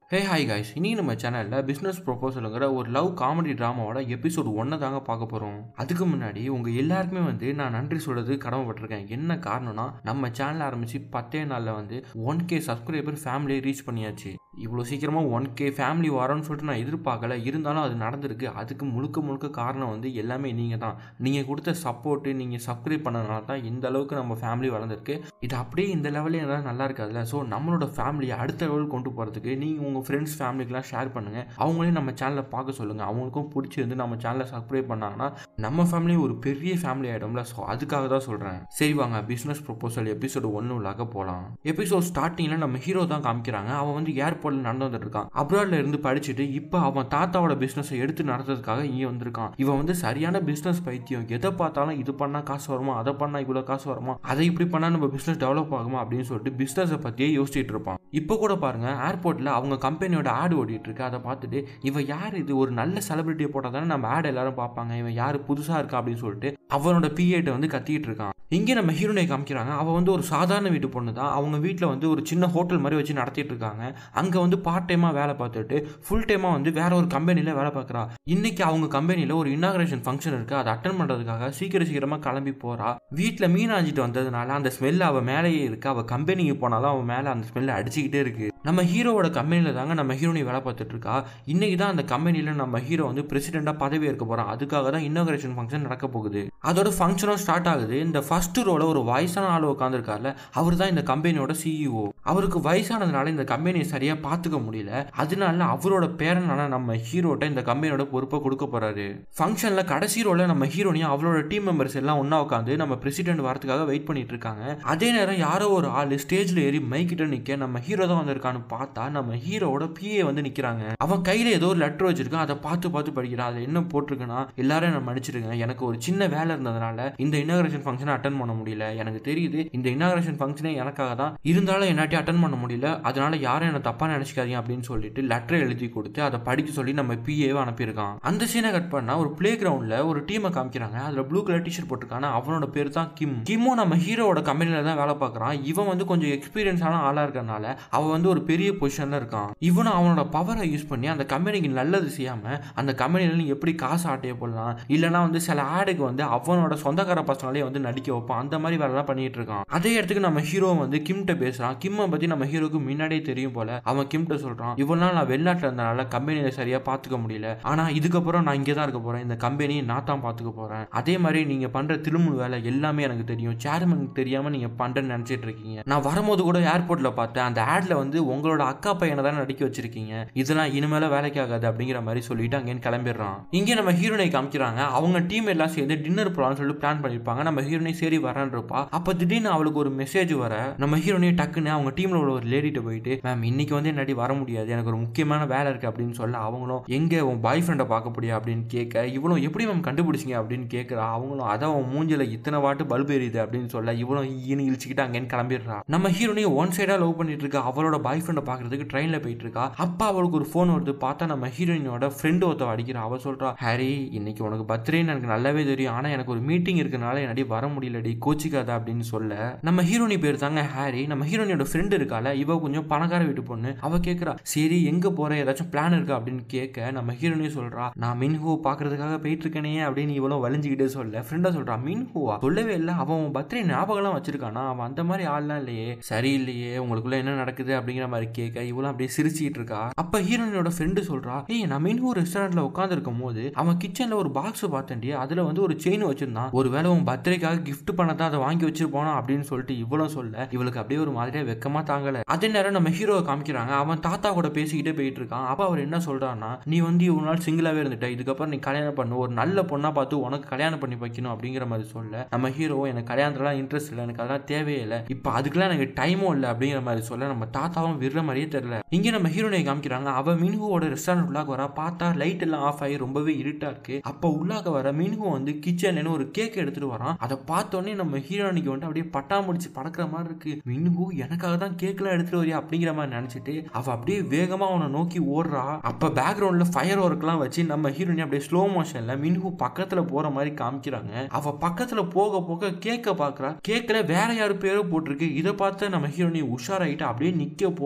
hey hi guys இன்னைக்கு நம்ம சேனலில் பிஸ்னஸ் ப்ரொபோசலுங்கிற ஒரு லவ் காமெடி ட்ராமாவோட எபிசோடு ஒன்றை தாங்க பார்க்க போகிறோம் அதுக்கு முன்னாடி உங்கள் எல்லாருக்குமே வந்து நான் நன்றி சொல்கிறது கடமைப்பட்டிருக்கேன் என்ன காரணம்னா நம்ம சேனல் ஆரம்பித்து பத்தே நாளில் வந்து ஒன் கே சப்ஸ்கிரைபர் ஃபேமிலியை ரீச் பண்ணியாச்சு இவ்வளோ சீக்கிரமாக ஒன் கே ஃபேமிலி வரோன்னு சொல்லிட்டு நான் எதிர்பார்க்கல இருந்தாலும் அது நடந்திருக்கு அதுக்கு முழுக்க முழுக்க காரணம் வந்து எல்லாமே நீங்கள் தான் நீங்கள் கொடுத்த சப்போர்ட்டு நீங்கள் சப்ஸ்கிரைப் பண்ணனால தான் இந்த அளவுக்கு நம்ம ஃபேமிலி வளர்ந்துருக்கு இது அப்படியே இந்த லெவலே இருந்தால் நல்லா இருக்காதுல்ல ஸோ நம்மளோட ஃபேமிலியை அடுத்த லெவல் கொண்டு போகிறதுக்கு நீங்கள் உங்கள் ஃப்ரெண்ட்ஸ் ஃபேமிலிக்கெலாம் ஷேர் பண்ணுங்கள் அவங்களையும் நம்ம சேனலை பார்க்க சொல்லுங்கள் அவங்களுக்கும் பிடிச்சிருந்து நம்ம சேனலை சப்ஸ்கிரைப் பண்ணாங்கன்னா நம்ம ஃபேமிலி ஒரு பெரிய ஃபேமிலி ஆகிடும்ல ஸோ அதுக்காக தான் சொல்கிறேன் சரி வாங்க பிஸ்னஸ் ப்ரொபோசல் எபிசோடு ஒன்று உள்ளாக போகலாம் எபிசோட் ஸ்டார்டிங்கில் நம்ம ஹீரோ தான் காமிக்கிறாங்க அவன் வந்து ஏர்போர்ட்டில் நடந்து வந்துட்டு இருக்கான் அப்ராட்ல இருந்து படிச்சுட்டு இப்போ அவன் தாத்தாவோட பிஸ்னஸை எடுத்து நடத்துறதுக்காக இங்கே வந்திருக்கான் இவன் வந்து சரியான பிஸ்னஸ் பைத்தியம் எதை பார்த்தாலும் இது பண்ணால் காசு வருமா அதை பண்ணால் இவ்வளோ காசு வருமா அதை இப்படி பண்ணால் நம்ம பிஸ்னஸ் டெவலப் ஆகுமா அப்படின்னு சொல்லிட்டு பிஸ்னஸை பற்றியே யோசிச்சுட்டு இருப்பான் இப்போ கூட பாருங்க ஏர்போர்ட்டில் அவங்க கம்பெனியோட ஆடு ஓடிட்டு இருக்கு அதை பார்த்துட்டு இவன் யார் இது ஒரு நல்ல செலிபிரிட்டியை போட்டால் தானே நம்ம ஆட் எல்லாரும் பார்ப்பாங்க இவன் யார் புதுசாக இருக்கா அப்படின்னு சொல்லிட்டு அவனோட பிஏட்ட வந்து கத்திட்டு இருக்கான் இங்கே நம்ம ஹீரோனை காமிக்கிறாங்க அவள் வந்து ஒரு சாதாரண வீட்டு பொண்ணு தான் அவங்க வீட்டில் வந்து ஒரு சின்ன ஹோட்டல் மாதிரி வச்சு நடத்திட்டு இருக்காங்க அங்கே வந்து பார்ட் டைமாக வேலை பார்த்துட்டு ஃபுல் டைமாக வந்து வேற ஒரு கம்பெனியில் வேலை பார்க்குறா இன்னைக்கு அவங்க கம்பெனியில் ஒரு இன்னாகிரேஷன் ஃபங்க்ஷன் இருக்குது அதை அட்டன் பண்ணுறதுக்காக சீக்கிரம் சீக்கிரமாக கிளம்பி போகிறா வீட்டில் மீனாஞ்சிட்டு வந்ததுனால அந்த ஸ்மெல் அவள் மேலேயே இருக்கு அவள் கம்பெனிக்கு போனாலும் அவன் மேலே அந்த ஸ்மெல் அடிச்சுக்கிட்டே இருக்கு நம்ம ஹீரோவோட கம்பெனியில் தாங்க நம்ம ஹீரோனி வேலை பார்த்துட்டு இருக்கா இன்னைக்கு தான் அந்த கம்பெனியில் நம்ம ஹீரோ வந்து பிரசிடெண்ட்டாக பதவி ஏற்க போகிறான் அதுக்காக தான் இன்னாகிரேஷன் ஃபங்க்ஷன் நடக்க போகுது அதோட ஃபங்க்ஷனும் ஸ்டார்ட் ஆகுது இந்த ஃபர்ஸ்ட் ரோல ஒரு வயசான ஆள் உட்காந்துருக்காருல அவர் தான் இந்த கம்பெனியோட சிஇஓ அவருக்கு வயசானதுனால இந்த கம்பெனியை சரியாக பார்த்துக்க முடியல அதனால அவரோட பேரனான நம்ம ஹீரோட்ட இந்த கம்பெனியோட பொறுப்பை கொடுக்க போறாரு ஃபங்க்ஷனில் கடைசி ரோல நம்ம ஹீரோனையும் அவளோட டீம் மெம்பர்ஸ் எல்லாம் ஒன்றா உட்காந்து நம்ம பிரசிடென்ட் வரதுக்காக வெயிட் பண்ணிட்டு இருக்காங்க அதே நேரம் யாரோ ஒரு ஆள் ஸ்டேஜில் ஏறி மைக்கிட்ட நிற்க நம்ம ஹீரோ தான் வந்திருக்கான்னு பார்த்தா நம்ம ஹீரோவோட பிஏ வந்து நிற்கிறாங்க அவன் கையில் ஏதோ ஒரு லெட்டர் வச்சிருக்கான் அதை பார்த்து பார்த்து படிக்கிறான் அதில் என்ன போட்டிருக்குன்னா எல்லாரும் என்ன மன்னிச்சிருங்க எனக்கு ஒரு சின்ன வேலை இருந்ததுனால இந்த இனாகிரேஷன் ஃபங்க்ஷனை அட்டன் பண்ண முடியல எனக்கு தெரியுது இந்த இனாகிரேஷன் ஃபங்க்ஷனே எனக்காக தான் இருந்தாலும் என்னாட்டி அட்டன் பண்ண முடியல அதனால யாரும் என்ன தப்பா நினைச்சுக்காதீங்க அப்படின்னு சொல்லிட்டு லெட்டர் எழுதி கொடுத்து அதை படிக்க சொல்லி நம்ம பிஏவை அனுப்பியிருக்கான் அந்த சீனை கட் பண்ணா ஒரு பிளே கிரவுண்ட்ல ஒரு டீமை காமிக்கிறாங்க அதுல ப்ளூ கலர் டிஷர்ட் போட்டிருக்கான அவனோட பேர் தான் கிம் கிம்மும் நம்ம ஹீரோவோட கம்பெனில தான் வேலை பார்க்கறான் இவன் வந்து கொஞ்சம் எக்ஸ்பீரியன்ஸான ஆளா இருக்கறனால அவன் வந்து ஒரு பெரிய பொசிஷன்ல இருக்கான் இவனும் அவனோட பவரை யூஸ் பண்ணி அந்த கம்பெனிக்கு நல்லது செய்யாம அந்த கம்பெனில நீ எப்படி காசு ஆட்டைய போடலாம் இல்லைன்னா வந்து சில ஆடுக்கு வந்து அவனோட சொந்தக்கார பசங்களே வந்து நடிக்க வைப்பான் அந்த மாதிரி வேலைலாம் பண்ணிட்டு இருக்கான் அதே இடத்துக்கு நம்ம ஹீரோ வந்து கிம்கிட்ட பேசுறான் கிம்மை பத்தி நம்ம ஹீரோக்கு முன்னாடியே தெரியும் போல அவன் கிம்கிட்ட சொல்றான் இவ்வளவு நாள் நான் வெளிநாட்டில் இருந்தனால கம்பெனியை சரியா பார்த்துக்க முடியல ஆனா இதுக்கப்புறம் நான் இங்கே தான் இருக்க போறேன் இந்த கம்பெனியை நான் தான் பார்த்துக்க போறேன் அதே மாதிரி நீங்க பண்ற திருமண வேலை எல்லாமே எனக்கு தெரியும் சேர்மனுக்கு தெரியாம நீங்க பண்றேன்னு நினைச்சிட்டு இருக்கீங்க நான் வரும்போது கூட ஏர்போர்ட்ல பார்த்தேன் அந்த ஆட்ல வந்து உங்களோட அக்கா பையனை தான் நடிக்க வச்சிருக்கீங்க இதெல்லாம் இனிமேல வேலைக்கு ஆகாது அப்படிங்கிற மாதிரி சொல்லிட்டு அங்கேன்னு கிளம்பிடுறான் இங்கே நம்ம ஹீரோனை காமிக்கிறாங்க அவங்க டீம் எல்லாம் சேர்ந்து டின்னர் போலாம்னு சொல்லிட்டு பிளான் பண்ணிருப்பாங்க நம்ம ஹீரோனை சரி வரேன் இருப்பா அப்ப திடீர்னு அவளுக்கு ஒரு மெசேஜ் வர நம்ம ஹீரோனே டக்குன்னு அவங்க டீம்ல உள்ள ஒரு லேடிட்ட போயிட்டு மேம் இன்னைக்கு வந்து என்னாடி வர முடியாது எனக்கு ஒரு முக்கியமான வேலை இருக்கு அப்படின்னு சொல்ல அவங்களும் எங்க உன் பாய் ஃப்ரெண்டை பார்க்க முடியா அப்படின்னு கேட்க இவளும் எப்படி மேம் கண்டுபிடிச்சிங்க அப்படின்னு கேட்குறா அவங்களும் அதான் அவன் மூஞ்சில இத்தனை வாட்டு பல்பு எரியுது அப்படின்னு சொல்ல இவளும் ஈனு இழிச்சுக்கிட்டு அங்கேன்னு கிளம்பிடுறா நம்ம ஹீரோனையும் ஒன் சைடா லவ் பண்ணிட்டு இருக்கா அவளோட பாய் ஃப்ரெண்டை பார்க்கறதுக்கு ட்ரெயினில் போயிட்டு இருக்கா அப்பா அவளுக்கு ஒரு ஃபோன் வருது பார்த்தா நம்ம ஹீரோயினோட ஃப்ரெண்டு ஒருத்த அடிக்கிறா அவ சொல்றா ஹாரி இன்னைக்கு உனக்கு பர்த்டேன்னு எனக்கு நல்லாவே தெரியும் ஆனா எனக்கு ஒரு மீட்டிங் இருக்கனால என்னடி வர முடியலடி கோச்சிக்காத அப்படின்னு சொல்ல நம்ம ஹீரோனி பேர் தாங்க ஹாரி நம்ம ஹீரோனியோட ஃப்ரெண்டு இருக்கால இவ கொஞ்சம் பணக்கார வீட்டு பொண்ணு அவ கேட்குறா சரி எங்க போற ஏதாச்சும் பிளான் இருக்கா அப்படின்னு கேட்க நம்ம ஹீரோனி சொல்றா நான் மின்ஹூ பாக்குறதுக்காக போயிட்டு இருக்கனே அப்படின்னு இவ்வளவு வலிஞ்சுக்கிட்டே சொல்ல ஃப்ரெண்டா சொல்றா மின்ஹூவா சொல்லவே இல்லை அவன் பர்த்டே ஞாபகம்லாம் வச்சிருக்கானா அவன் அந்த மாதிரி ஆள்லாம் இல்லையே சரியில்லையே உங்களுக்குள்ள என்ன நடக்குது அப்படிங்கிற மாதிரி கேட்க இவளும் அப்படியே சிரிச்சிட்டு இருக்கா அப்ப ஹீரோனியோட ஃப்ரெண்டு சொல்றா ஏய் நான் மின்ஹூ ரெஸ்டாரண்ட்ல உட்காந்து இருக்கும் போது அவன் கிச்சன்ல ஒரு பாக்ஸ் பார்த்தேன்டி அதுல வந்து ஒரு செயின் வச்சிருந்தான் ஒருவேளை உன் பர்த்டேக்காக கிஃப்ட் பண்ணதான் அதை வாங்கி வச்சிருப்பானா அப்படின்னு சொல்லிட்டு இவ்வளவு சொல்ல இவளுக்கு அப்படியே ஒரு மாதிரியா வெக்கமா தாங்கல அதே நேரம் நம்ம ஹீரோவை காமிக்கிறாங்க அவன் தாத்தா கூட பேசிக்கிட்டே போயிட்டு இருக்கான் அப்ப அவர் என்ன சொல்றான்னா நீ வந்து இவ்வளவு நாள் சிங்கிளாவே இருந்துட்ட இதுக்கப்புறம் நீ கல்யாணம் பண்ணு ஒரு நல்ல பொண்ணா பார்த்து உனக்கு கல்யாணம் பண்ணி வைக்கணும் அப்படிங்கிற மாதிரி சொல்ல நம்ம ஹீரோ எனக்கு கல்யாணத்துலாம் இன்ட்ரெஸ்ட் இல்லை எனக்கு அதெல்லாம் தேவையே இல்லை இப்போ அதுக்கெல்லாம் எனக்கு டைமும் இல்லை அப்படிங்கிற மாதிரி சொல்ல நம்ம தாத்தாவும் விடுற மாதிரியே தெரியல இங்க நம்ம ஹீரோனை காமிக்கிறாங்க அவ மின்ஹுவோட ரெஸ்டாரண்ட் உள்ளாக வரா பார்த்தா லைட் எல்லாம் ஆஃப் ஆகி ரொம்பவே இருட்டா இருக்கு அப்ப உள்ளாக வர மின்ஹு வந்து கிச்சன்ல ஒரு கேக் எடுத்துட்டு வரான் அதை பார்த்தோன்னே நம்ம ஹீரோனிக்கு வந்து அப்படியே பட்டாம்படிச்சு பறக்கிற மாதிரி இருக்கு மின்ஹு எனக்காக தான் கேக்லாம் எடுத்துட்டு வரியா அப்படிங்கிற மாதிரி நினைச்சிட்டு அவ அப்படியே வேகமா அவனை நோக்கி ஓடுறா அப்ப பேக்ரவுண்ட்ல ஃபயர் ஒர்க்லாம் வச்சு நம்ம ஹீரோனி அப்படியே ஸ்லோ மோஷன்ல மின்ஹு பக்கத்துல போற மாதிரி காமிக்கிறாங்க அவ பக்கத்துல போக போக கேக்க பாக்குறா கேக்ல வேற யாரு பேரோ போட்டிருக்கு இதை பார்த்து நம்ம ஹீரோனி உஷாராயிட்டு அப்படியே நிக்க போற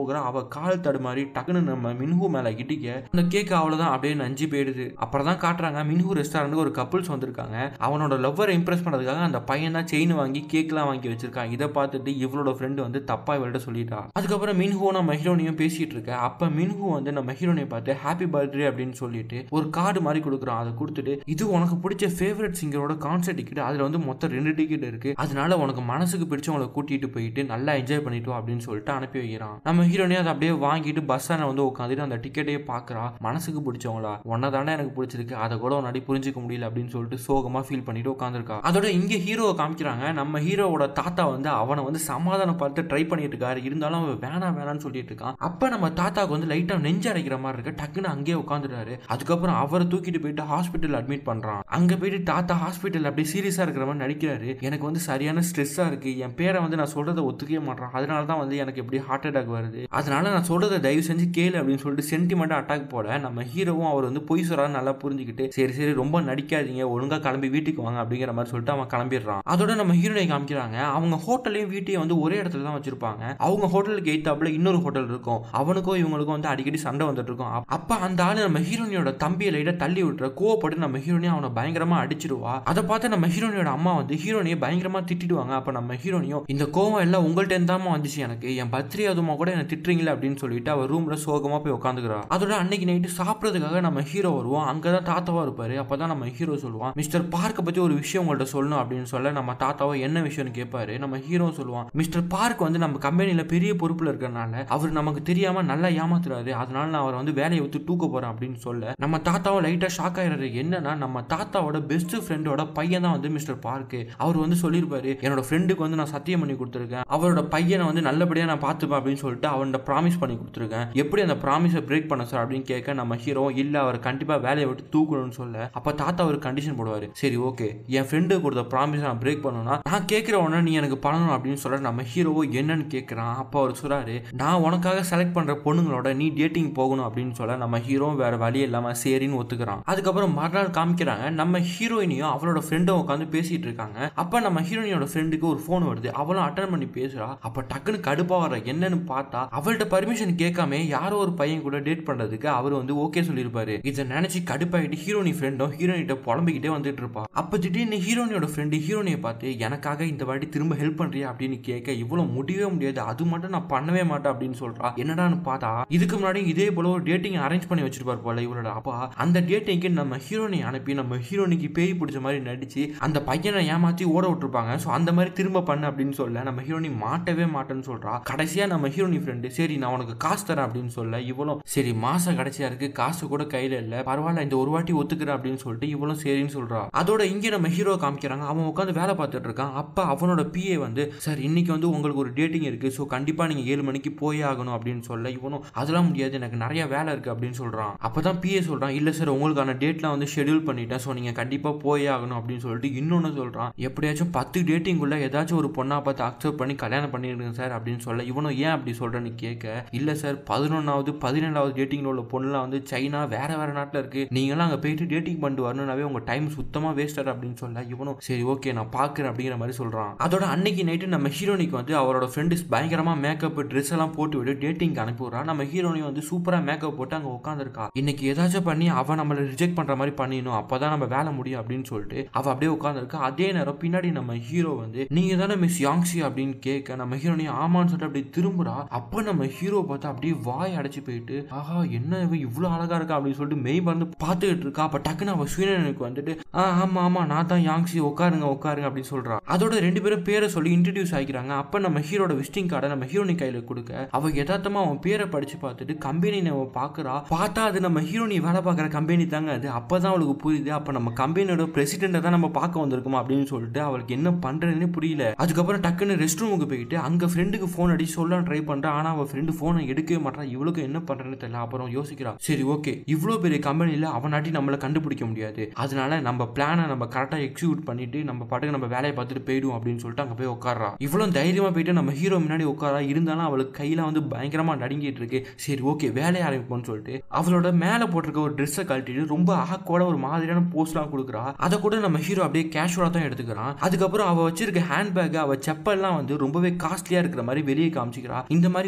போகிறா அவ கால் தடுமாறி டக்குன்னு நம்ம மின்ஹூ மேல இடிக்க அந்த கேக் அவ்வளவுதான் அப்படியே நஞ்சு போயிடுது அப்புறம் தான் காட்டுறாங்க மின்ஹூ ரெஸ்டாரண்ட்டுக்கு ஒரு கப்புள்ஸ் வந்திருக்காங்க அவனோட லவ்வரை இம்ப்ரெஸ் பண்ணதுக்காக அந்த பையன் தான் செயின் வாங்கி கேக்லாம் வாங்கி வச்சிருக்கான் இதை பார்த்துட்டு இவளோட ஃப்ரெண்டு வந்து தப்பா இவள்கிட்ட சொல்லிட்டா அதுக்கப்புறம் மின்ஹூ நம்ம ஹீரோனியும் பேசிட்டு இருக்க அப்ப மின்ஹூ வந்து நம்ம ஹீரோனியை பார்த்து ஹாப்பி பர்த்டே அப்படின்னு சொல்லிட்டு ஒரு கார்டு மாதிரி கொடுக்குறான் அதை கொடுத்துட்டு இது உனக்கு பிடிச்ச ஃபேவரட் சிங்கரோட கான்சர்ட் டிக்கெட் அதுல வந்து மொத்தம் ரெண்டு டிக்கெட் இருக்கு அதனால உனக்கு மனசுக்கு பிடிச்சவங்களை கூட்டிட்டு போயிட்டு நல்லா என்ஜாய் பண்ணிட்டு வா அப்படின்னு சொல்லிட்டு அனுப்பி வைக்கிறான் நம்ம ஹீரோனே அதை அப்படியே வாங்கிட்டு பஸ் வந்து உட்காந்துட்டு அந்த டிக்கெட்டையே பாக்குறா மனசுக்கு பிடிச்சவங்களா உன்னை தானே எனக்கு பிடிச்சிருக்கு அதை கூட உன்னாடி புரிஞ்சுக்க முடியல அப்படின்னு சொல்லிட்டு சோகமா ஃபீல் பண்ணிட்டு உட்காந்துருக்கா அதோட இங்க ஹீரோவை காமிக்கிறாங்க நம்ம ஹீரோவோட தாத்தா வந்து அவனை வந்து சமாதானம் பார்த்து ட்ரை பண்ணிட்டு இருக்காரு இருந்தாலும் அவன் வேணாம் வேணாம்னு சொல்லிட்டு இருக்கான் அப்ப நம்ம தாத்தாக்கு வந்து லைட்டா நெஞ்சு அடைக்கிற மாதிரி இருக்கு டக்குன்னு அங்கேயே உட்காந்துட்டாரு அதுக்கப்புறம் அவரை தூக்கிட்டு போயிட்டு ஹாஸ்பிட்டல் அட்மிட் பண்றான் அங்க போயிட்டு தாத்தா ஹாஸ்பிட்டல் அப்படியே சீரியஸா இருக்கிற மாதிரி நடிக்கிறாரு எனக்கு வந்து சரியான ஸ்ட்ரெஸ்ஸா இருக்கு என் பேரை வந்து நான் சொல்றதை ஒத்துக்கவே மாட்டேன் அதனால தான் வந்து எனக்கு எப்படி ஹார்ட் அட்டாக் வருது அதனால நான் சொல்றதை தயவு செஞ்சு கேளு அப்படின்னு சொல்லிட்டு சென்டிமெண்டா அட்டாக் போட நம்ம ஹீரோவும் அவர் வந்து பொய் சொல்றாரு நல்லா புரிஞ்சுக்கிட்டு சரி சரி ரொம்ப நடிக்காதீங்க ஒழுங்கா கிளம்பி வீட்டுக்கு வாங்க அப்படிங்கிற மாதிரி சொல்லிட்டு அவன் கிளம்பிடுறான் அதோட நம்ம ஹீரோனை காமிக்கிறாங்க அவங்க ஹோட்டலையும் வீட்டையும் வந்து ஒரே இடத்துல தான் வச்சிருப்பாங்க அவங்க ஹோட்டலுக்கு எய்த்தாப்புல இன்னொரு ஹோட்டல் இருக்கும் அவனுக்கும் இவங்களுக்கும் வந்து அடிக்கடி சண்டை வந்துட்டு இருக்கும் அப்- அப்ப அந்த ஆளு நம்ம ஹீரோனியோட தம்பியை லைட்டா தள்ளி விட்டுற கோவப்பட்டு நம்ம ஹீரோனியும் அவனை பயங்கரமா அடிச்சிருவா அதை பார்த்து நம்ம ஹீரோனியோட அம்மா வந்து ஹீரோனியை பயங்கரமா திட்டிடுவாங்க அப்ப நம்ம ஹீரோனியும் இந்த கோவம் எல்லாம் உங்கள்ட்ட இருந்தாம வந்துச்சு எனக்கு என் பர்த்டே அதுமா கூட என்ன திட்டுறீங்களே அப்படின்னு சொல்லிட்டு அவர் ரூம்ல சோகமா போய் உட்காந்துக்கிறா அதோட அன்னைக்கு நைட்டு சாப்பிட்றதுக்காக நம்ம ஹீரோ வருவோம் அங்கதான் தாத்தாவா இருப்பாரு அப்பதான் நம்ம ஹீரோ சொல்லுவான் மிஸ்டர் பார்க்க பத்தி ஒரு விஷயம் உங்கள்ட்ட சொல்லணும் அப்படின்னு சொல்ல நம்ம தாத்தாவோ என்ன விஷயம்னு கேட்பாரு நம்ம ஹீரோ சொல்லுவான் மிஸ்டர் பார்க் வந்து நம்ம கம்பெனில பெரிய பொறுப்புல இருக்கறனால அவர் நமக்கு தெரியாம நல்லா ஏமாத்துறாரு அதனால நான் அவரை வந்து வேலையை விட்டு தூக்க போறேன் அப்படின்னு சொல்ல நம்ம தாத்தாவும் லைட்டா ஷாக் ஆயிடுறாரு என்னன்னா நம்ம தாத்தாவோட பெஸ்ட் ஃப்ரெண்டோட பையன் தான் வந்து மிஸ்டர் பார்க் அவர் வந்து சொல்லியிருப்பாரு என்னோட ஃப்ரெண்டுக்கு வந்து நான் சத்தியம் பண்ணி கொடுத்துருக்கேன் அவரோட பையனை வந்து நல்லபடியா நான் பார்த்துப்பேன் அப்படின்னு சொல்லிட்டு அவன்கிட்ட ப்ராமிஸ் பண்ணி கொடுத்துருக்கேன் எப்படி அந்த ப்ராமிஸை பிரேக் பண்ண சார் அப்படின்னு கேட்க நம்ம ஹீரோ இல்ல அவர் கண்டிப்பா வேலையை விட்டு தூக்கணும்னு சொல்ல அப்ப தாத்தா ஒரு கண்டிஷன் போடுவாரு சரி ஓகே என் ஃப்ரெண்டு கொடுத்த ப்ராமிஸ் நான் பிரேக் பண்ணணும்னா நான் கேட்கிற உடனே நீ எனக்கு பண்ணணும் அப்படின்னு சொல்ல நம்ம ஹீரோவோ என்னன்னு கேட்கறான் அப்ப அவர் சொல்றாரு நான் உனக்காக செலக்ட் பண்ற பொண்ணுங்களோட நீ டேட்டிங் போகணும் அப்படின்னு சொல்ல நம்ம ஹீரோ வேற வழி இல்லாம சரின்னு ஒத்துக்கிறான் அதுக்கப்புறம் மறுநாள் காமிக்கிறாங்க நம்ம ஹீரோயினையும் அவளோட ஃப்ரெண்டும் உட்காந்து பேசிட்டு இருக்காங்க அப்ப நம்ம ஹீரோயினோட ஃப்ரெண்டுக்கு ஒரு ஃபோன் வருது அவளும் அட்டன் பண்ணி பேசுறா அப்ப டக்குன்னு கடுப்பா வர என்னன்னு பார்த்தா அவள்கிட்ட பர்மிஷன் கேட்காம யாரோ ஒரு பையன் கூட டேட் பண்றதுக்கு அவர் வந்து ஓகே சொல்லியிருப்பாரு இதை நினைச்சு கடுப்பாயிட்டு ஹீரோனி ஃப்ரெண்டும் ஹீரோயிட்ட புலம்பிக்கிட்டே வந்துட்டு இருப்பா அப்ப திடீர்னு ஹீரோனியோட ஃப்ரெண்டு ஹீரோனியை பார்த்து எனக்காக இந்த வாட்டி திரும்ப ஹெல்ப் பண்றியா அப்படின்னு கேட்க இவ்வளவு முடியவே முடியாது அது மட்டும் நான் பண்ணவே மாட்டேன் அப்படின்னு சொல்றா என்னடான்னு பார்த்தா இதுக்கு முன்னாடி இதே போல ஒரு டேட்டிங் அரேஞ்ச் பண்ணி வச்சிருப்பார் போல இவரோட அப்பா அந்த டேட்டிங்க்கு நம்ம ஹீரோனை அனுப்பி நம்ம ஹீரோனிக்கு பேய் பிடிச்ச மாதிரி நடிச்சு அந்த பையனை ஏமாத்தி ஓட விட்டுருப்பாங்க ஸோ அந்த மாதிரி திரும்ப பண்ணு அப்படின்னு சொல்ல நம்ம ஹீரோனி மாட்டவே மாட்டேன்னு சொல்றா கடைசியா நம்ம ஹீரோனி ஃப்ரெண்டு சரி நான் உனக்கு காசு தரேன் அப்படின்னு சொல்ல இவளும் சரி மாசம் கடைசியா இருக்கு காசு கூட கையில இல்ல பரவாயில்ல இந்த ஒரு வாட்டி ஒத்துக்கிறேன் அப்படின்னு சொல்லிட்டு இவளும் சரின்னு சொல்றா அதோட இங்க நம்ம ஹீரோ காமிக்கிறாங்க அவன் உட்காந்து வேலை பார்த்துட்டு இருக்கான் அப்ப அவனோட பிஏ வந்து சார் இன்னைக்கு வந்து உங்களுக்கு ஒரு டேட்டிங் இருக்கு ஸோ கண்டிப்பா நீங்க ஏழு மணிக்கு போயே ஆகணும் அப்படின்னு சொல்ல இவனும் அதெல்லாம் முடியாது எனக்கு நிறைய வேலை இருக்கு அப்படின்னு சொல்றான் அப்பதான் பிஏ சொல்றான் இல்ல சார் உங்களுக்கான டேட்லாம் வந்து ஷெட்யூல் பண்ணிட்டேன் ஸோ நீங்க கண்டிப்பா போயே ஆகணும் அப்படின்னு சொல்லிட்டு இன்னொன்னு சொல்றான் எப்படியாச்சும் பத்து டேட்டிங்குள்ள ஏதாச்சும் ஒரு பொண்ணா பார்த்து அக்செப்ட் பண்ணி கல்யாணம் பண்ணிடுங்க சார் அப்படின்னு சொல்ல இவனும் ஏன் அப்படி சொல்றேன்னு கேட்க இல்ல சார் பதினொன்னாவது பதினேழாவது டேட்டிங்ல உள்ள பொண்ணுலாம் வந்து சைனா வேற வேற நாட்டில் இருக்கு நீங்களாம் அங்கே போயிட்டு டேட்டிங் பண்ணிட்டு வரணும்னாவே உங்க டைம் சுத்தமா வேஸ்டர் அப்படின்னு சொல்ல இவனும் சரி ஓகே நான் பார்க்குறேன் அப்படிங்கிற மாதிரி சொல்றான் அதோட அன்னைக்கு நைட்டு நம்ம ஹீரோனிக்கு வந்து அவரோட ஃப்ரெண்டு பயங்கரமா மேக்கப் ட்ரெஸ் எல்லாம் போட்டு விட்டு டேட்டிங் அனுப்பி விடுறான் நம்ம ஹீரோனி வந்து சூப்பரா மேக்கப் போட்டு அங்க உட்காந்துருக்கா இன்னைக்கு ஏதாச்சும் பண்ணி அவ நம்மளை ரிஜெக்ட் பண்ற மாதிரி பண்ணிடணும் அப்பதான் நம்ம வேலை முடியும் அப்படின்னு சொல்லிட்டு அவ அப்படியே உட்காந்துருக்கா அதே நேரம் பின்னாடி நம்ம ஹீரோ வந்து நீங்க தானே மிஸ் யாங்ஸி அப்படின்னு கேட்க நம்ம ஹீரோனி ஆமான்னு சொல்லிட்டு அப்படியே திரும்புறா அப்ப நம்ம ஹீரோ பார்த்தா அப்படியே வாய் அடைச்சு போயிட்டு ஆஹா என்ன இவ இவ்வளவு அழகா இருக்கா அப்படின்னு சொல்லிட்டு மெய் வந்து பார்த்துக்கிட்டு இருக்கா அப்ப டக்குன்னு அவ சுயநனுக்கு வந்துட்டு ஆ ஆமா ஆமா நான் தான் யாங்ஸி உட்காருங்க உட்காருங்க அப்படின்னு சொல்றா அதோட ரெண்டு பேரும் பேரை சொல்லி இன்ட்ரடியூஸ் ஆகிக்கிறாங்க அப்ப நம்ம ஹீரோட விசிட்டிங் கார்டை நம்ம ஹீரோனி கையில கொடுக்க அவ யதார்த்தமா அவன் பேரை படிச்சு பார்த்துட்டு கம்பெனி அவ பாக்குறா பார்த்தா அது நம்ம ஹீரோனி வேலை பார்க்குற கம்பெனி தாங்க அது அப்பதான் அவளுக்கு புரியுது அப்ப நம்ம கம்பெனியோட பிரசிடென்ட்டை தான் நம்ம பார்க்க வந்திருக்கோமா அப்படின்னு சொல்லிட்டு அவளுக்கு என்ன பண்றதுன்னு புரியல அதுக்கப்புறம் டக்குன்னு ரெஸ்ட் ரூமுக்கு போயிட்டு அங்க ஃப்ரெண்டுக்கு ஃபோன் அடிச்சு சொல்ல ட்ரை பண்றா ஆனா அவ ஃப்ரெண்டு ஃபோனை எடுக்கவே மாட்டா இவளுக்கு என்ன பண்றேன்னு தெரியல அப்புறம் யோசிக்கிறா சரி ஓகே இவ்வளோ பெரிய கம்பெனில அவனாட்டி நம்மளை கண்டுபிடிக்க முடியாது அதனால நம்ம பிளானை நம்ம கரெக்டா எக்ஸிக்யூட் பண்ணிட்டு நம்ம பாட்டுக்கு நம்ம வேலையை பார்த்துட்டு போயிடுவோம் அப்படின்னு சொல்லிட்டு அங்க போய் உட்காரா இவ்வளவு தைரியமா போயிட்டு நம்ம ஹீரோ முன்னாடி உட்காரா இருந்தாலும் அவளுக்கு கையில வந்து பயங்கரமா நடுங்கிட்டு இருக்கு சரி ஓகே வேலையை ஆரம்பிப்போம்னு சொல்லிட்டு அவளோட மேல போட்டிருக்க ஒரு ட்ரெஸ்ஸை கழட்டிட்டு ரொம்ப ஆக்கோட ஒரு மாதிரியான போஸ்ட்லாம் கொடுக்குறா அதை கூட நம்ம ஹீரோ அப்படியே கேஷுவலா தான் எடுத்துக்கிறான் அதுக்கப்புறம் அவ வச்சிருக்க ஹேண்ட் பேக் அவ செப்பல்லாம் வந்து ரொம்பவே காஸ்ட்லியா இருக்கிற மாதிரி வெளியே காமிச்சிக்கிறா இந்த மாதிரி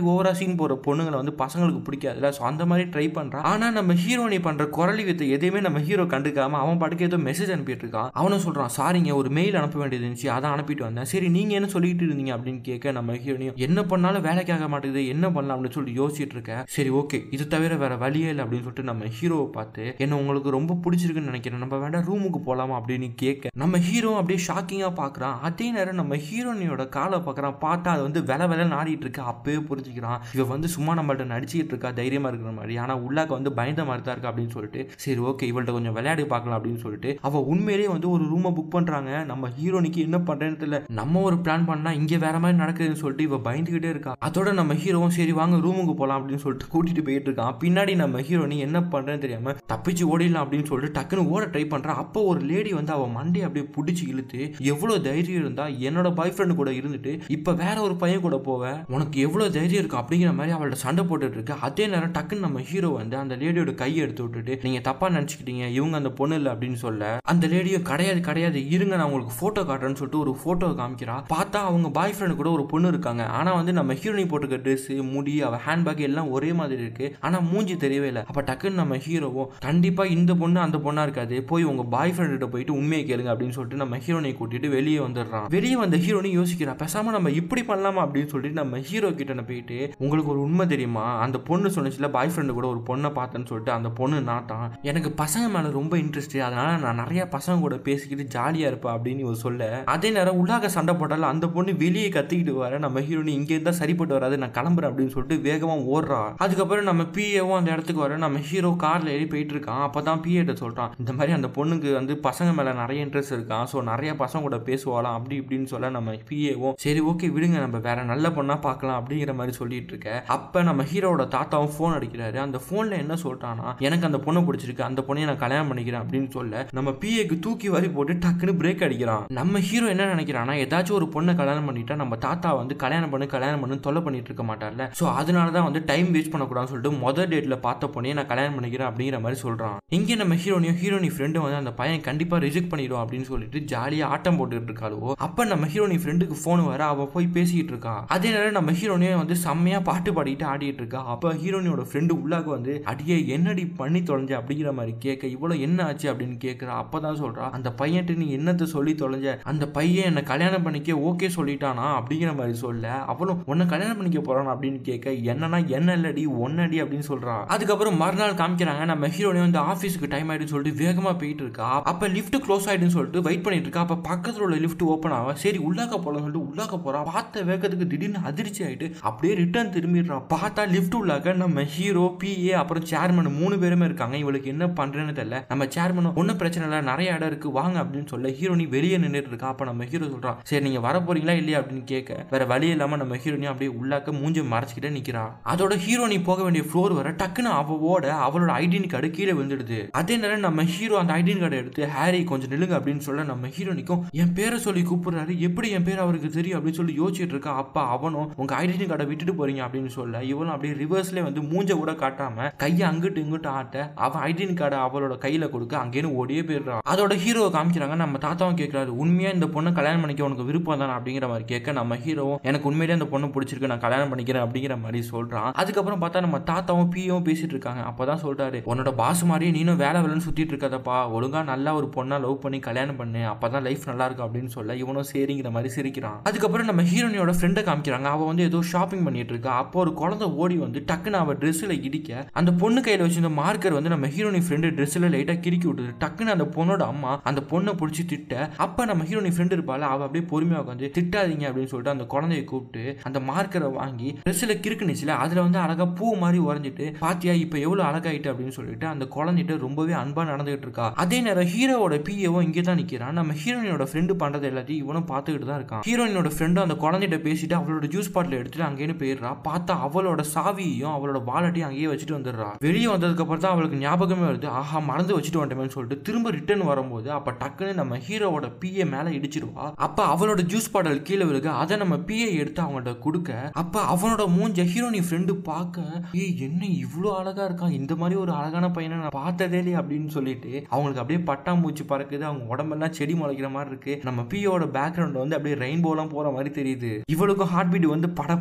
ஓவரா சீன் போற பொண்ணுங்களை வந்து பசங்களுக்கு பிடிக்காதுல ஸோ அந்த மாதிரி ட்ரை பண்றான் ஆனா நம்ம ஹீரோனி பண்ற குரலி வித்தை எதையுமே நம்ம ஹீரோ கண்டுக்காம அவன் பாட்டுக்கு ஏதோ மெசேஜ் அனுப்பிட்டு இருக்கான் அவனும் சொல்றான் சாரிங்க ஒரு மெயில் அனுப்ப வேண்டியது இருந்துச்சு அதை அனுப்பிட்டு வந்தேன் சரி நீங்க என்ன சொல்லிட்டு இருந்தீங்க அப்படின்னு கேட்க நம்ம ஹீரோனியும் என்ன பண்ணாலும் வேலைக்காக மாட்டேங்குது என்ன பண்ணலாம் அப்படின்னு சொல்லிட்டு யோசிச்சுட்டு இருக்கேன் சரி ஓகே இது தவிர வேற வழியே இல்லை அப்படின்னு சொல்லிட்டு நம்ம ஹீரோவை பார்த்து என்ன உங்களுக்கு ரொம்ப பிடிச்சிருக்குன்னு நினைக்கிறேன் நம்ம வேண்டாம் ரூமுக்கு போலாமா அப்படின்னு கேட்க நம்ம ஹீரோ அப்படியே ஷாக்கிங்கா பாக்குறான் அதே நேரம் நம்ம ஹீரோனியோட காலை பார்க்கறான் பார்த்தா அது வந்து வெல வெல நாடிட்டு இருக்கு அப்பவே புரிஞ்சுக்கிறான் இவ வந்து சும்மா நம்மள்ட்ட நடிச்சிட்டு இருக்கா தைரியமா இருக்கிற மாதிரி ஆனா உள்ளாக்க வந்து பயந்த மாதிரி தான் இருக்கா அப்படின்னு சொல்லிட்டு சரி ஓகே இவள்கிட்ட கொஞ்சம் விளையாடி பார்க்கலாம் அப்படின்னு சொல்லிட்டு அவ உண்மையிலேயே வந்து ஒரு ரூமை புக் பண்றாங்க நம்ம ஹீரோனிக்கு என்ன பண்றேன்னு தெரியல நம்ம ஒரு பிளான் பண்ணா இங்க வேற மாதிரி நடக்குதுன்னு சொல்லிட்டு இவ பயந்துகிட்டே இருக்கா அதோட நம்ம ஹீரோவும் சரி வாங்க ரூமுக்கு போலாம் அப்படின்னு சொல்லிட்டு கூட்டிட்டு போயிட்டு இருக்கான் பின்னாடி நம்ம ஹீரோனி என்ன பண்றேன்னு தெரியாம தப்பிச்சு ஓடிடலாம் அப்படின்னு சொல்லிட்டு டக்குன்னு ஓட ட்ரை பண்றான் அப்போ ஒரு லேடி வந்து அவ மண்டையை அப்படியே பிடிச்சி இழுத்து எவ்வளவு தைரியம் இருந்தா என்னோட பாய் ஃப்ரெண்டு கூட இருந்துட்டு இப்ப வேற ஒரு பையன் கூட போவ உனக்கு எவ்வளவு தைரியம் இருக்கும் அப்படிங்கிற மாதிரி அவள்கிட்ட சண்டை போட்டுட்டு இருக்கு அதே நேரம் டக்குன்னு நம்ம ஹீரோ வந்து அந்த லேடியோட கையை எடுத்து விட்டுட்டு நீங்க தப்பா நினைச்சுக்கிட்டீங்க இவங்க அந்த பொண்ணு இல்லை அப்படின்னு சொல்ல அந்த லேடியும் கிடையாது கிடையாது இருங்க நான் உங்களுக்கு போட்டோ காட்டுறேன்னு சொல்லிட்டு ஒரு போட்டோ காமிக்கிறா பார்த்தா அவங்க பாய் ஃப்ரெண்டு கூட ஒரு பொண்ணு இருக்காங்க ஆனா வந்து நம்ம ஹீரோனி போட்டுக்க ட்ரெஸ் முடி அவ ஹேண்ட்பேக் எல்லாம் ஒரே மாதிரி இருக்கு ஆனா மூஞ்சி தெரியவே இல்லை அப்ப டக்குன்னு நம்ம ஹீரோவும் கண்டிப்பா இந்த பொண்ணு அந்த பொண்ணா இருக்காது போய் உங்க பாய் ஃப்ரெண்ட் கிட்ட போயிட்டு உண்மையை கேளுங்க அப்படின்னு சொல்லிட்டு நம்ம ஹீரோனை கூட்டிட்டு வெளியே வந்துடுறான் வெளியே வந்த ஹீரோனி யோசிக்கிறா பேசாம நம்ம இப்படி பண்ணலாமா அப்படின்னு சொல்லிட்டு நம்ம ஹீரோ கிட்ட போயிட்டு உங்களுக்கு ஒரு உண்மை தெரியுமா அந்த பொண்ணு சொன்னுச்சுல பாய் ஃப்ரெண்டு கூட ஒரு பொண்ணை பார்த்தேன்னு சொல்லிட்டு அந்த பொண்ணு நான் தான் எனக்கு பசங்க மேல ரொம்ப இன்ட்ரெஸ்ட் அதனால நான் நிறைய பசங்க கூட பேசிக்கிட்டு ஜாலியா இருப்பேன் அப்படின்னு இவ சொல்ல அதே நேரம் உள்ளாக சண்டை போட்டால அந்த பொண்ணு வெளியே கத்திக்கிட்டு வர நம்ம ஹீரோனி இங்க இருந்தா சரிப்பட்டு வராது நான் கிளம்புறேன் அப்படின்னு சொல்லிட்டு வேகமா ஓடுறா அதுக்கப்புறம் நம்ம பிஏவும் அந்த இடத்துக்கு வர நம்ம ஹீரோ கார்ல ஏறி போயிட்டு இருக்கான் அப்பதான் பிஏட்ட சொல்றான் இந்த மாதிரி அந்த பொண்ணுக்கு வந்து பசங்க மேல நிறைய இன்ட்ரெஸ்ட் இருக்கான் ஸோ நிறைய பசங்க கூட பேசுவாளாம் அப்படி இப்படின்னு சொல்ல நம்ம பிஏவும் சரி ஓகே விடுங்க நம்ம வேற நல்ல பொண்ணா பார்க்கலாம் அப்படிங்கிற மாதிரி சொல்லிட்டு இருக்க அப்ப நம்ம ஹீரோட தாத்தாவும் ஃபோன் அடிக்கிறாரு அந்த ஃபோன்ல என்ன சொல்றானா எனக்கு அந்த பொண்ணை பிடிச்சிருக்கு அந்த பொண்ணையை நான் கல்யாணம் பண்ணிக்கிறேன் அப்படின்னு சொல்ல நம்ம பிஏக்கு தூக்கி வாரி போட்டு டக்குன்னு பிரேக் அடிக்கிறான் நம்ம ஹீரோ என்ன நினைக்கிறானா ஏதாச்சும் ஒரு பொண்ணை கல்யாணம் பண்ணிட்டா நம்ம தாத்தா வந்து கல்யாணம் பண்ணு கல்யாணம் பண்ணு தொல்லை பண்ணிட்டு இருக்க மாட்டார்ல ஸோ அதனால தான் வந்து டைம் வேஸ்ட் பண்ணக்கூடாதுன்னு சொல்லிட்டு மொதல் டேட்ல பார்த்த பொண்ணையை நான் கல்யாணம் பண்ணிக்கிறேன் அப்படிங்கிற மாதிரி சொல்றான் இங்கே நம்ம ஹீரோனியும் ஹீரோனி ஃப்ரெண்டு வந்து அந்த பையன் கண்டிப்பா ரிஜெக்ட் பண்ணிடும் அப்படின்னு சொல்லிட்டு ஜாலியா ஆட்டம் போட்டுட்டு இருக்காளோ அப்ப நம்ம ஹீரோனி ஃப்ரெண்டுக்கு ஃபோன் வர அவ போய் பேசிட்டு இருக்கா அதே நேரம் நம்ம ஹீரோனியும் வந்து செம்மையா பாட்டு பாடிட்டு ஆடிட்டு இருக்கா அப்ப ஹீரோனியோட ஃப்ரெண்டு உள்ளாக வந்து அடியே என்னடி பண்ணி தொலைஞ்ச அப்படிங்கிற மாதிரி கேட்க இவ்வளவு என்ன ஆச்சு அப்படின்னு கேட்கிறா அப்பதான் சொல்றா அந்த பையன்ட்டு நீ என்னத்தை சொல்லி தொலைஞ்ச அந்த பையன் என்ன கல்யாணம் பண்ணிக்க ஓகே சொல்லிட்டானா அப்படிங்கிற மாதிரி சொல்ல அவளும் உன்னை கல்யாணம் பண்ணிக்க போறான் அப்படின்னு கேட்க என்னன்னா என்ன இல்லடி ஒன்னடி அப்படின்னு சொல்றா அதுக்கப்புறம் மறுநாள் காமிக்கிறாங்க நம்ம ஹீரோனி வந்து ஆஃபீஸுக்கு டைம் ஆயிடுன்னு சொல்லிட்டு வேகமா போயிட்டு இருக்கா அப்ப லிஃப்ட் க்ளோஸ் ஆயிடுன்னு சொல்லிட்டு வெயிட் பண்ணிட்டு இருக்கா அப்ப பக்கத்துல உள்ள லிஃப்ட் ஓப்பன் ஆகும் சரி உள்ளாக்க போலாம் சொல்லிட்டு உள்ளாக்க போறா பார்த்த வேகத்துக்கு திடீர்னு அதிர்ச்சி ஆயிட்டு அப்படியே ரிட்டர்ன் திரும்பிடுறா பார்த்தா லிஃப்ட் உள்ளாக்க நம்ம ஹீரோ பிஏ அப்புறம் சேர்மன் மூணு பேருமே இருக்காங்க இவளுக்கு என்ன பண்றேன்னு தெரியல நம்ம சேர்மன் ஒன்றும் பிரச்சனை இல்லை நிறைய இடம் இருக்கு வாங்க அப்படின்னு சொல்ல ஹீரோனி வெளியே நின்றுட்டு இருக்கா அப்ப நம்ம ஹீரோ சொல்றான் சரி நீங்க வர போறீங்களா இல்லையா அப்படின்னு கேட்க வேற வழி இல்லாம நம்ம ஹீரோனி அப்படியே உள்ளாக்க மூஞ்சி மறைச்சிக்கிட்டே நிக்கிறா அதோட ஹீரோனி போக வேண்டிய ஃப்ளோர் வர டக்குன்னு அவ ஓட அவளோட ஐடென்டி கார்டு கீழே விழுந்துடுது அதே நேரம் நம்ம ஹீரோ அந்த ஐடென்டி கார்டை எடுத்து ஹாரி கொஞ்சம் நில்லுங்க அப்படின்னு சொல்ல நம்ம ஹீரோனிக்கும் என் பேரை சொல்லி கூப்பிடுறாரு எப்படி என் பேர் அவருக்கு தெரியும் அப்படின்னு சொல்லி யோசிச்சுட்டு இருக்கா அப்பா அவனும் உங்க ஐடென்டி கார்டை விட்டுட்டு போறீங்க அப்படின்னு சொல்ல இவனும் அப்படியே ரிவர்ஸ்ல வந்து மூஞ்ச கூட காட்டாம கையை அங்கிட்டு இங்கிட்டு ஆட்ட அவன் ஐடென்டி கார்டை அவளோட கையில கொடுக்க அங்கேன்னு ஓடியே போயிடுறான் அதோட ஹீரோவை காமிக்கிறாங்க நம்ம தாத்தாவும் கேட்கிறாரு உண்மையா இந்த பொண்ணை கல்யாணம் பண்ணிக்க உனக்கு விருப்பம் தானே அப்படிங்கிற மாதிரி கேட்க நம்ம ஹீரோவும் எனக்கு உண்மையிலேயே அந்த பொண்ணு பிடிச்சிருக்கு நான் கல்யாணம் பண்ணிக்கிறேன் அப்படிங்கிற மாதிரி சொல்றான் அதுக்கப்புறம் பார்த்தா நம்ம தாத்தாவும் பியும் பேசிட்டு இருக்காங்க அப்பதான் சொல்றாரு உன்னோட பாஸ் மாதிரியே நீனும் வேலை வேலைன்னு சுத்திட்டு இருக்காதப்பா ஒழுங்கா நல்லா ஒரு பொண்ணா லவ் பண்ணி கல்யாணம் பண்ணு அப்பதான் லைஃப் நல்லா இருக்கும் அப்படின்னு சொல்ல இவனும் சரிங்கிற மாதிரி சிரிக்கிறான் அதுக்கப்புறம் நம்ம ஹீரோனியோட ஃப்ரெண்டை காமிக்கிறாங்க அவ வந்து ஏதோ ஷாப்பிங் பண்ணிட்டு இருக்கா அப்போ ஒரு குழந்தை ஓடி வந்து டக்குன்னு அவ ட்ரெஸ்ஸில் இடிக்க அந்த பொண்ணு கையில் வச்சிருந்த மார்க்கர் வந்து நம்ம ஹீரோனி ஃப்ரெண்டு ட்ரெஸ்ஸில் லைட்டாக கிறுக்கி விட்டுது டக்குன்னு அந்த பொண்ணோட அம்மா அந்த பொண்ணை பிடிச்சி திட்ட அப்போ நம்ம ஹீரோனி ஃப்ரெண்டு இருப்பாள் அவள் அப்படியே பொறுமையாக உட்காந்து திட்டாதீங்க அப்படின்னு சொல்லிட்டு அந்த குழந்தைய கூப்பிட்டு அந்த மார்க்கரை வாங்கி ட்ரெஸ்ஸில் கிறுக்குனுச்சுல அதில் வந்து அழகா பூ மாதிரி உறைஞ்சிட்டு பாத்தியா இப்போ எவ்வளோ அழகாயிட்டு அப்படின்னு சொல்லிட்டு அந்த குழந்தைகிட்ட ரொம்பவே அன்பா நடந்துகிட்டு இருக்கா அதே நேரம் ஹீரோவோட பிஏவும் இங்கே தான் நிற்கிறான் நம்ம ஹீரோயினோட ஃப்ரெண்டு பண்ணுறது எல்லாத்தையும் இவனும் பார்த்துக்கிட்டு தான் இருக்கான் ஹீரோயினோட ஃப்ரெண்டும் அந்த குழந்தைகிட்ட பேசிட்டு அவளோட ஜூஸ் பாட்டில் எடுத்துட்டு அங்கேன்னு போயிடுறா பார்த்தா அவளோட சாவியையும் அவளோட வாலட்டையும் அங்கேயே வச்சுட்டு வந்துடுறா வெளியே வந்ததுக்கு அப்புறம் தான் அவளுக்கு ஞாபகமே வருது ஆஹா மறந்து வச்சுட்டு வந்துட்டோமேன்னு சொல்லிட்டு திரும்ப ரிட்டர்ன் வரும்போது அப்ப டக்குன்னு நம்ம ஹீரோவோட பிஏ மேல இடிச்சிருவா அப்ப அவளோட ஜூஸ் பாட்டில் கீழே விழுக அதை நம்ம பிஏ எடுத்து அவங்கள்ட்ட கொடுக்க அப்ப அவனோட மூஞ்ச ஹீரோனி ஃப்ரெண்டு பார்க்க ஏய் என்ன இவ்வளோ அழகா இருக்கான் இந்த மாதிரி ஒரு அழகான பையனை நான் பார்த்ததே இல்லையே அப்படின்னு சொல்லிட்டு அவங்களுக்கு அப்படியே பட்டாம்பூச்சி பறக்குது அவங்க உடம்பெல்லாம் செடி முளைக்கிற மாதிரி இருக்கு நம்ம பியோட பேக்ரவுண்ட் வந்து அப்படியே ரெயின்போலாம் போற மாதிரி தெரியுது இவளுக்கும் ஹார்ட் பீட் வந்து பட படன்னு அடிக்க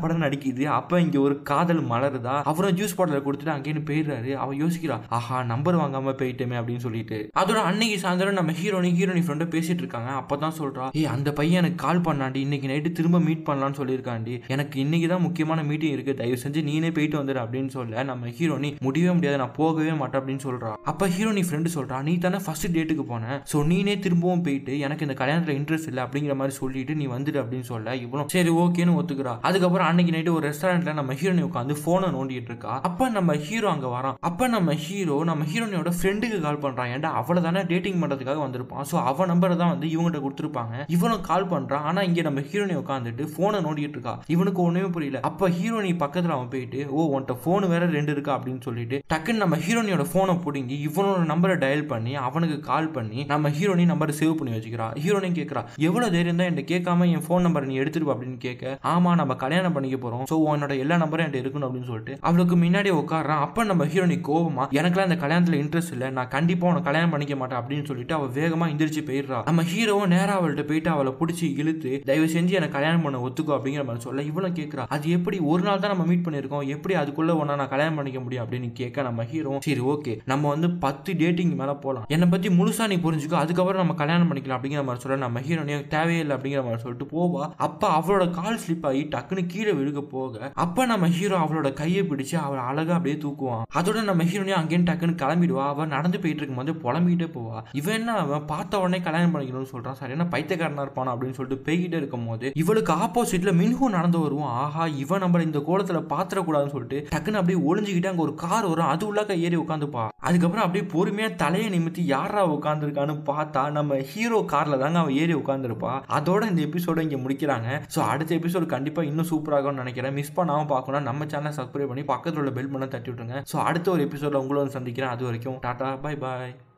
அடிக்குது அப்ப இங்க ஒரு காதல் மலருதா அவரும் ஜூஸ் பாட்டில கொடுத்துட்டு அங்கேன்னு போயிடுறாரு அவ யோசிக்கிறா ஆஹா நம்பர் வாங்காம போயிட்டோமே அப்படின்னு சொல்லிட்டு அதோட அன்னைக்கு சாயந்தரம் நம்ம ஹீரோனி ஹீரோனி ஃப்ரெண்டை பேசிட்டு இருக்காங்க அப்பதான் சொல்றா ஏய் அந்த பையன் எனக்கு கால் பண்ணாண்டி இன்னைக்கு நைட்டு திரும்ப மீட் பண்ணலாம்னு சொல்லியிருக்காண்டி எனக்கு இன்னைக்கு தான் முக்கியமான மீட்டிங் இருக்கு தயவு செஞ்சு நீனே போயிட்டு வந்துடு அப்படின்னு சொல்ல நம்ம ஹீரோனி முடியவே முடியாது நான் போகவே மாட்டேன் அப்படின்னு சொல்றா அப்ப ஹீரோனி ஃப்ரெண்டு சொல்றா நீ தானே ஃபர்ஸ்ட் டேட்டுக்கு போன ஸோ நீனே திரும்பவும் போயிட்டு எனக்கு இந்த கல்யாணத்துல இன்ட்ரெஸ்ட் இல்லை அப்படிங்கிற மாதிரி சொல்லிட்டு நீ வந்துடு அப்படின்னு சொல்ல இவனும் சரி ஓகேன்னு ஒத்துக்கிறா அதுக்கப்புறம் அன்னைக்கு நைட்டு ஒரு ரெஸ்டாரண்ட்ல நம்ம ஹீரோனி உட்காந்து போனை நோண்டிட்டு இருக்கா அப்ப நம்ம ஹீரோ அங்க வரான் அப்ப நம்ம ஹீரோ நம்ம ஹீரோனியோட ஃப்ரெண்டுக்கு கால் பண்றான் ஏன்டா அவளை தானே டேட்டிங் பண்றதுக்காக வந்திருப்பான் ஸோ அவ நம்பரை தான் வந்து இவங்ககிட்ட கொடுத்துருப்பாங்க இவனும் கால் பண்றான் ஆனா இங்க நம்ம ஹீரோனி உட்காந்துட்டு போனை நோண்டிட்டு இருக்கா இவனுக்கு ஒண்ணுமே புரியல அப்ப ஹீரோனி பக்கத்துல அவன் போயிட்டு ஓ உன்ட்ட போன் வேற ரெண்டு இருக்கா அப்படின்னு சொல்லிட்டு டக்குன்னு நம்ம ஹீரோனியோட போனை பிடுங்கி இவனோட நம்பரை டயல் பண்ணி அவனுக்கு கால் பண்ணி நம்ம ஹீரோனி நம்பரை சேவ் பண்ணி வச்சுக்கிறா ஹீரோனி கேட்கறா எவ்வளவு தைரியம் தான் என்கிட்ட கேட்காம என் ஃபோன் நம்பர் நீ எடுத்துருப்பா அப்படின்னு கேட்க ஆமா நம்ம கல்யாணம் பண்ணிக்க போறோம் ஸோ உன்னோட எல்லா நம்பரும் என்கிட்ட இருக்கணும் அப்படின்னு சொல்லிட்டு அவளுக்கு முன்னாடி உட்காரான் அப்ப நம்ம ஹீரோனி கோவமா எனக்குலாம் இந்த கல்யாணத்துல இன்ட்ரெஸ்ட் இல்லை நான் கண்டிப்பா உனக்கு கல்யாணம் பண்ணிக்க மாட்டேன் அப்படின்னு சொல்லிட்டு அவ வேகமா எந்திரிச்சு போயிடுறா நம்ம ஹீரோவும் நேரா அவள்கிட்ட போயிட்டு அவளை பிடிச்சி இழுத்து தயவு செஞ்சு எனக்கு கல்யாணம் பண்ண ஒத்துக்கோ அப்படிங்கிற மாதிரி சொல்ல இவளும் கேட்கறா அது எப்படி ஒரு நாள் தான் நம்ம மீட் பண்ணிருக்கோம் எப்படி அதுக்குள்ள ஒன்னா நான் கல்யாணம் பண்ணிக்க முடியும் அப்படின்னு கேட்க நம்ம ஹீரோ சரி ஓகே நம்ம வந்து பத்து டேட்டிங் மேல போலாம் என்னை பத்தி முழுசா நீ புரிஞ்சுக்கோ அதுக்கப்புறம் நம்ம கல்யாணம் பண்ணிக்கலாம் அப்படிங்கிற மாதிரி சொல்ல நம்ம ஹீரோனே தேவையில்லை அப்படிங்கிற மாதிரி சொல்லிட்டு போவா அப்ப அவளோட கால் ஸ்லிப் ஆகி டக்குன்னு கீழே விழுக போக அப்ப நம்ம ஹீரோ அவளோட கையை பிடிச்சு அவளை அழகா அப்படியே தூக்குவான் அதோட நம்ம ஹீரோனே அங்கேயும் டக்குன்னு கிளம்பிடுவா அவ நடந்து போயிட்டு இருக்கும்போது புலம்பிக்கிட்டே போவா இவன் என்ன அவன் பார்த்த உடனே கல்யாணம் பண்ணிக்கணும்னு சொல்றான் சரியான பைத்தியக்காரனா இருப்பானா அப்படின்னு சொல்லிட்டு போய்கிட்டே இருக்கும் போது இவளுக்கு ஆப்போசிட்ல மின்ஹூ நடந்து வருவான் ஆஹா இவன் நம்மள இந்த கோலத்துல பாத்திரக்கூடாதுன்னு சொல்லிட்டு டக்குன்னு அப்படியே ஒளிஞ்சுக்கிட்டு அங்க ஒரு கார் வரும் அது உள்ளாக்க ஏறி உட்காந்துப்பா அதுக்கப்புறம் அப்படியே பொறுமையா தலையை நிமித்தி யாரா உட்காந்துருக்கான்னு பார்த்தா நம்ம ஹீரோ கார்ல தாங்க அவன் ஏறி உட்காந்துருப்பா அதோட இந்த எபிசோட இங்க முடிக்கிறாங்க ஸோ அடுத்த எபிசோடு கண்டிப்பா இன்னும் சூப்பராகும்னு நினைக்கிறேன் மிஸ் பண்ணாம பார்க்கணும் நம்ம சேனலை சப்ஸ்கிரைப் பண்ணி பக்கத்துல உள்ள பெல் பண்ண தட்டி விட்டுருங்க ஸோ அடுத்த ஒரு எபிசோட உங்களை வந்து சந்திக்கிறேன் அது வரைக்கும் டாடா பை பாய்